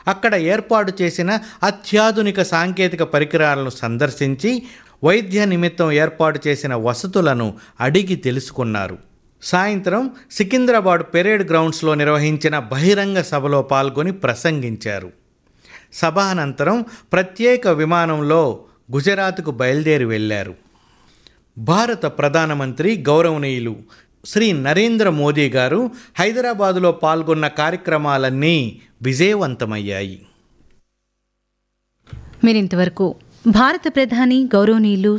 అక్కడ ఏర్పాటు చేసిన అత్యాధునిక సాంకేతిక పరికరాలను సందర్శించి వైద్య నిమిత్తం ఏర్పాటు చేసిన వసతులను అడిగి తెలుసుకున్నారు సాయంత్రం సికింద్రాబాద్ పెరేడ్ గ్రౌండ్స్లో నిర్వహించిన బహిరంగ సభలో పాల్గొని ప్రసంగించారు సభ అనంతరం ప్రత్యేక విమానంలో గుజరాత్కు బయలుదేరి వెళ్ళారు భారత ప్రధానమంత్రి గౌరవనీయులు శ్రీ నరేంద్ర మోదీ గారు హైదరాబాదులో పాల్గొన్న కార్యక్రమాలన్నీ విజయవంతమయ్యాయి మీరింతవరకు భారత ప్రధాని గౌరవనీయులు